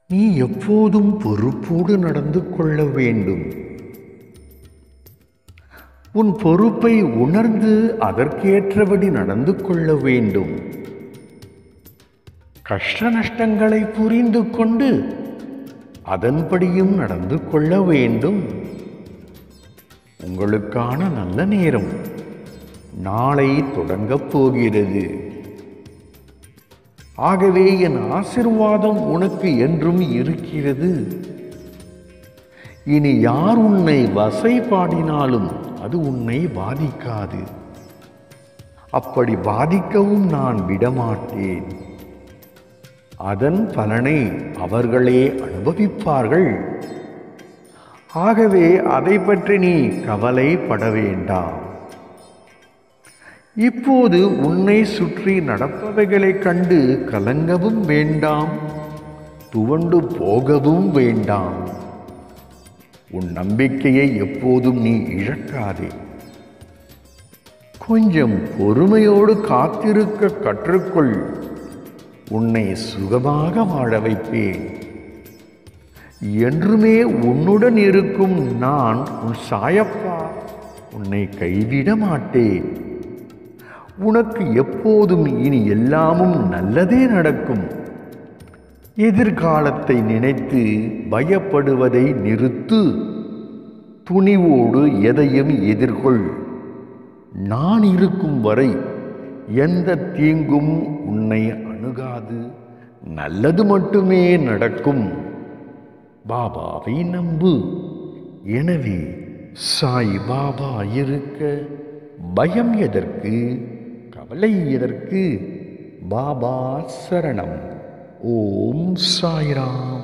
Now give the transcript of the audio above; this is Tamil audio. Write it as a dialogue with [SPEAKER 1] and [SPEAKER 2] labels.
[SPEAKER 1] நீ எப்போதும் பொறுப்போடு நடந்து கொள்ள வேண்டும் உன் பொறுப்பை உணர்ந்து அதற்கேற்றபடி நடந்து கொள்ள வேண்டும் கஷ்ட நஷ்டங்களை புரிந்து கொண்டு அதன்படியும் நடந்து கொள்ள வேண்டும் உங்களுக்கான நல்ல நேரம் நாளை தொடங்கப் போகிறது ஆகவே என் ஆசிர்வாதம் உனக்கு என்றும் இருக்கிறது இனி யார் உன்னை வசைபாடினாலும் அது உன்னை பாதிக்காது அப்படி பாதிக்கவும் நான் விடமாட்டேன் அதன் பலனை அவர்களே அனுபவிப்பார்கள் ஆகவே அதை பற்றி நீ கவலைப்பட வேண்டாம் இப்போது உன்னை சுற்றி நடப்பவைகளைக் கண்டு கலங்கவும் வேண்டாம் துவண்டு போகவும் வேண்டாம் உன் நம்பிக்கையை எப்போதும் நீ இழக்காதே கொஞ்சம் பொறுமையோடு காத்திருக்க கற்றுக்கொள் உன்னை சுகமாக வாழ வைப்பேன் என்றுமே உன்னுடன் இருக்கும் நான் உன் சாயப்பா உன்னை கைவிட மாட்டேன் உனக்கு எப்போதும் இனி எல்லாமும் நல்லதே நடக்கும் எதிர்காலத்தை நினைத்து பயப்படுவதை நிறுத்து துணிவோடு எதையும் எதிர்கொள் நான் இருக்கும் வரை எந்த தீங்கும் உன்னை அணுகாது நல்லது மட்டுமே நடக்கும் பாபாவை நம்பு எனவே சாய் பாபா இருக்க பயம் எதற்கு கவலை எதற்கு பாபா சரணம் ஓம் சாய்ராம்